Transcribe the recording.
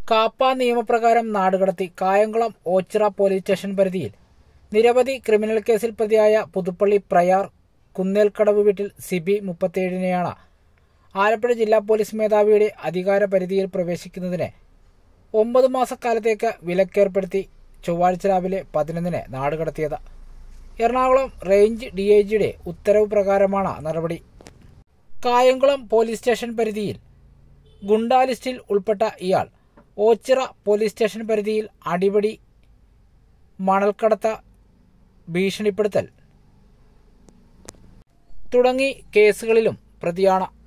കാപ്പ നിയമപ്രകാരം നാടുകടത്തി Kayamkulam Ochira police station പരിധിയിൽ നിരവധി ക്രിമിനൽ കേസിൽ പ്രതിയായ പുതുപ്പള്ളി പ്രയാർ കുന്നേൽക്കടവ് വീട്ടിൽ സിബി മുപ്പത്തിയേഴിനെയാണ് ആലപ്പുഴ ജില്ലാ പോലീസ് മേധാവിയുടെ അധികാര പരിധിയിൽ പ്രവേശിക്കുന്നതിന് ഒമ്പത് മാസക്കാലത്തേക്ക് വിലക്കേർപ്പെടുത്തി ചൊവ്വാഴ്ച രാവിലെ പതിനൊന്നിന് നാടുകടത്തിയത് എറണാകുളം റേഞ്ച് ഡി ഐ ജിയുടെ ഉത്തരവ് പ്രകാരമാണ് നടപടി കായംകുളം പോലീസ് സ്റ്റേഷൻ പരിധിയിൽ ഗുണ്ടാ ലിസ്റ്റിൽ ഉൾപ്പെട്ട ഇയാൾ ഓച്ചിറ പോലീസ് സ്റ്റേഷൻ പരിധിയിൽ അടിപടി മണൽക്കടത്ത ഭീഷണിപ്പെടുത്തൽ തുടങ്ങി കേസുകളിലും പ്രതിയാണ്